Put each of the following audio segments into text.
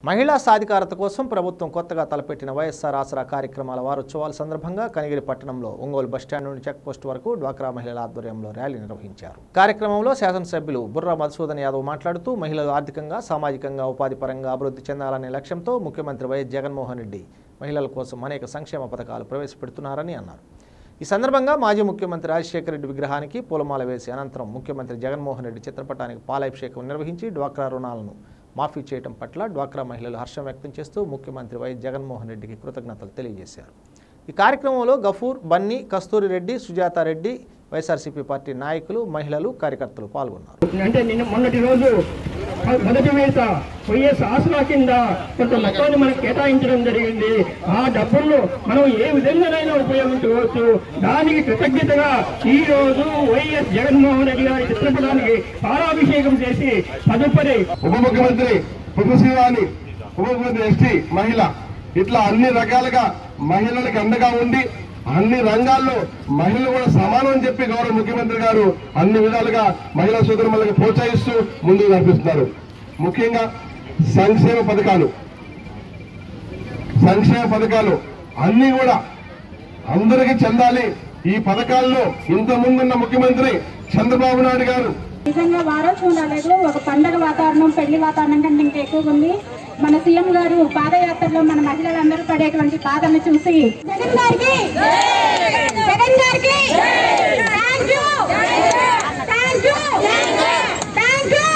మహిళా సాధికారత కోసం ప్రభుత్వం కొత్తగా తలపెట్టిన వైఎస్ఆర్ ఆసరా కార్యక్రమాల వారోత్సవాల సందర్భంగా కనిగిరి పట్టణంలో ఒంగోలు బస్టాండ్ నుండి చెక్ పోస్ట్ వరకు డ్వాక్రా మహిళల ఆధ్వర్యంలో ర్యాలీ నిర్వహించారు కార్యక్రమంలో శాసనసభ్యులు బుర్రా మధుసూదన్ యాదవ్ మాట్లాడుతూ మహిళలు ఆర్థికంగా సామాజికంగా ఉపాధి పరంగా అభివృద్ధి చెందాలనే లక్ష్యంతో ముఖ్యమంత్రి వైఎస్ జగన్మోహన్ రెడ్డి మహిళల కోసం అనేక సంక్షేమ పథకాలు ప్రవేశపెడుతున్నారని అన్నారు ఈ సందర్భంగా మాజీ ముఖ్యమంత్రి రాజశేఖర రెడ్డి విగ్రహానికి పూలమాల వేసి అనంతరం ముఖ్యమంత్రి జగన్మోహన్ రెడ్డి చిత్రపటానికి పాలాభిషేకం నిర్వహించి డ్వాక్రా రుణాలను మాఫీ చేయడం పట్ల డ్వాక్రా మహిళలు హర్షం వ్యక్తం చేస్తూ ముఖ్యమంత్రి వైఎస్ జగన్మోహన్ రెడ్డికి కృతజ్ఞతలు తెలియజేశారు ఈ కార్యక్రమంలో గఫూర్ బన్నీ కస్తూరి రెడ్డి సుజాత రెడ్డి వైఎస్ఆర్సీపీ పార్టీ నాయకులు మహిళలు కార్యకర్తలు పాల్గొన్నారు అంటే నిన్న మొన్నటి రోజు మొదటి విడత వైఎస్ ఆసరా కింద కొంత మొత్తాన్ని మనకు కేటాయించడం జరిగింది ఆ డబ్బులను మనం ఏ విధంగానైనా ఉపయోగించుకోవచ్చు దానికి కృతజ్ఞతగా ఈ రోజు వైఎస్ జగన్మోహన్ రెడ్డి గారి చిత్రపటానికి పాలాభిషేకం చేసి తదుపరి ఉప ముఖ్యమంత్రి పుట్టుశ్రీవాణి ఉప ముఖ్యమంత్రి ఎస్టీ మహిళ ఇట్లా అన్ని రకాలుగా మహిళలకు అండగా ఉండి అన్ని రంగాల్లో మహిళలు కూడా సమానం అని చెప్పి గౌరవ ముఖ్యమంత్రి గారు అన్ని విధాలుగా మహిళా సోదరులకు ప్రోత్సహిస్తూ ముందుకు నడిపిస్తున్నారు ముఖ్యంగా సంక్షేమ పథకాలు సంక్షేమ పథకాలు అన్ని కూడా అందరికీ చెందాలి ఈ పథకాల్లో ఇంత ముందున్న ముఖ్యమంత్రి చంద్రబాబు నాయుడు గారు నిజంగా వారోత్సవం రాలేదు ఒక పండగ వాతావరణం పెళ్లి వాతావరణం కంటే ఇంకా ఎక్కువగా ఉంది మన సీఎం గారు పాదయాత్రలో మన మహిళలందరూ పడేటువంటి బాధను చూసి జగన్ గారికి జగన్ గారికి thank you thank you thank you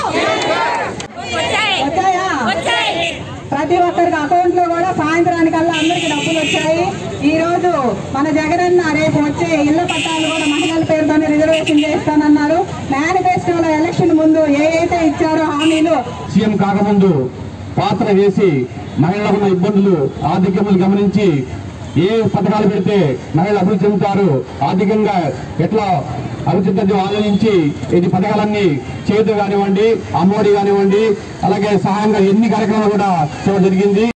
వచ్చాయా ప్రతి ఒక్కరికి అకౌంట్ లో కూడా సాయంత్రానికల్లా అందరికి డబ్బులు వచ్చాయి ఈ రోజు మన జగనన్న రేపు వచ్చే ఇళ్ల పట్టాలు కూడా మహిళల పేరుతోనే రిజర్వేషన్ చేస్తానన్నారు మేనిఫెస్టోలో ఎలక్షన్ ముందు ఏ అయితే ఇచ్చారో హామీలు సీఎం కాకముందు పాత్ర వేసి మహిళలకు ఉన్న ఇబ్బందులు ఆర్థికములు గమనించి ఏ పథకాలు పెడితే మహిళలు అభివృద్ధి చెందుతారు ఆర్థికంగా ఎట్లా అభివృద్ధి చెందుతారో ఆలోచించి ఇది పథకాలన్నీ చేతు కానివ్వండి అమ్మఒడి కానివ్వండి అలాగే సహాయంగా ఎన్ని కార్యక్రమాలు కూడా చేయడం జరిగింది